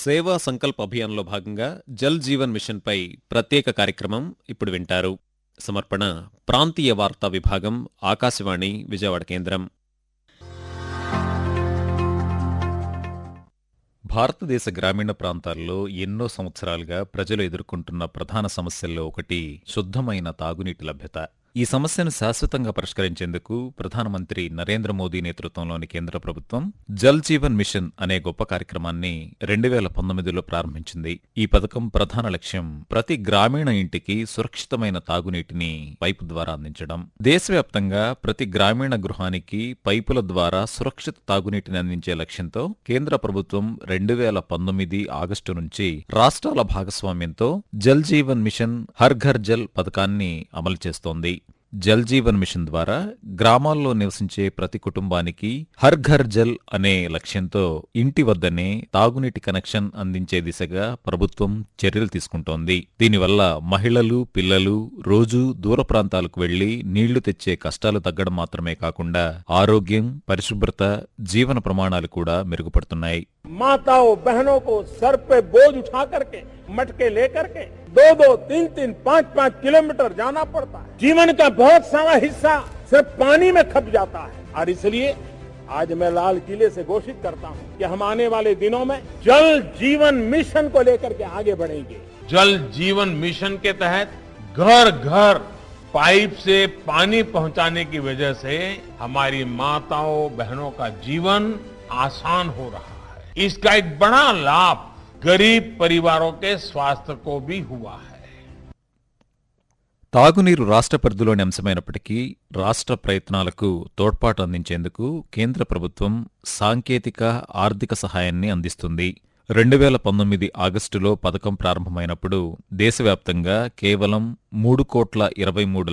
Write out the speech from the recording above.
సేవా సంకల్ప్ అభియాన్లో భాగంగా జల్ జీవన్ మిషన్పై ప్రత్యేక కార్యక్రమం ఇప్పుడు వింటారు సమర్పణ ప్రాంతీయ వార్తా విభాగం ఆకాశవాణి విజయవాడ కేంద్రం భారతదేశ గ్రామీణ ప్రాంతాల్లో ఎన్నో సంవత్సరాలుగా ప్రజలు ఎదుర్కొంటున్న ప్రధాన సమస్యల్లో ఒకటి శుద్ధమైన తాగునీటి లభ్యత ఈ సమస్యను శాశ్వతంగా పరిష్కరించేందుకు ప్రధానమంత్రి నరేంద్ర మోదీ నేతృత్వంలోని కేంద్ర ప్రభుత్వం జల్ జీవన్ మిషన్ అనే గొప్ప కార్యక్రమాన్ని రెండు వేల పంతొమ్మిదిలో ప్రారంభించింది ఈ పథకం ప్రధాన లక్ష్యం ప్రతి గ్రామీణ ఇంటికి సురక్షితమైన తాగునీటిని పైపు ద్వారా అందించడం దేశవ్యాప్తంగా ప్రతి గ్రామీణ గృహానికి పైపుల ద్వారా సురక్షిత తాగునీటిని అందించే లక్ష్యంతో కేంద్ర ప్రభుత్వం రెండు వేల పంతొమ్మిది ఆగస్టు నుంచి రాష్ట్రాల భాగస్వామ్యంతో జల్ జీవన్ మిషన్ హర్ ఘర్ జల్ పథకాన్ని అమలు చేస్తోంది జల్ జీవన్ మిషన్ ద్వారా గ్రామాల్లో నివసించే ప్రతి కుటుంబానికి హర్ ఘర్ జల్ అనే లక్ష్యంతో ఇంటి వద్దనే తాగునీటి కనెక్షన్ అందించే దిశగా ప్రభుత్వం చర్యలు తీసుకుంటోంది దీనివల్ల మహిళలు పిల్లలు రోజూ దూర ప్రాంతాలకు వెళ్లి నీళ్లు తెచ్చే కష్టాలు తగ్గడం మాత్రమే కాకుండా ఆరోగ్యం పరిశుభ్రత జీవన ప్రమాణాలు కూడా మెరుగుపడుతున్నాయి माताओं बहनों को सर पे बोझ उठा करके मटके लेकर के दो दो तीन तीन पाँच पाँच किलोमीटर जाना पड़ता है जीवन का बहुत सारा हिस्सा सिर्फ पानी में खप जाता है और इसलिए आज मैं लाल किले से घोषित करता हूँ कि हम आने वाले दिनों में जल जीवन मिशन को लेकर के आगे बढ़ेंगे जल जीवन मिशन के तहत घर घर पाइप से पानी पहुंचाने की वजह से हमारी माताओं बहनों का जीवन आसान हो रहा है इसका एक बड़ा लाभ गरीब परिवारों के स्वास्थ्य को भी हुआ है తాగునీరు రాష్ట్ర పరిధిలోని అంశమైనప్పటికీ రాష్ట్ర ప్రయత్నాలకు తోడ్పాటు అందించేందుకు కేంద్ర ప్రభుత్వం సాంకేతిక ఆర్థిక సహాయాన్ని అందిస్తుంది రెండు వేల పంతొమ్మిది ఆగస్టులో పథకం ప్రారంభమైనప్పుడు దేశవ్యాప్తంగా కేవలం మూడు కోట్ల ఇరవై మూడు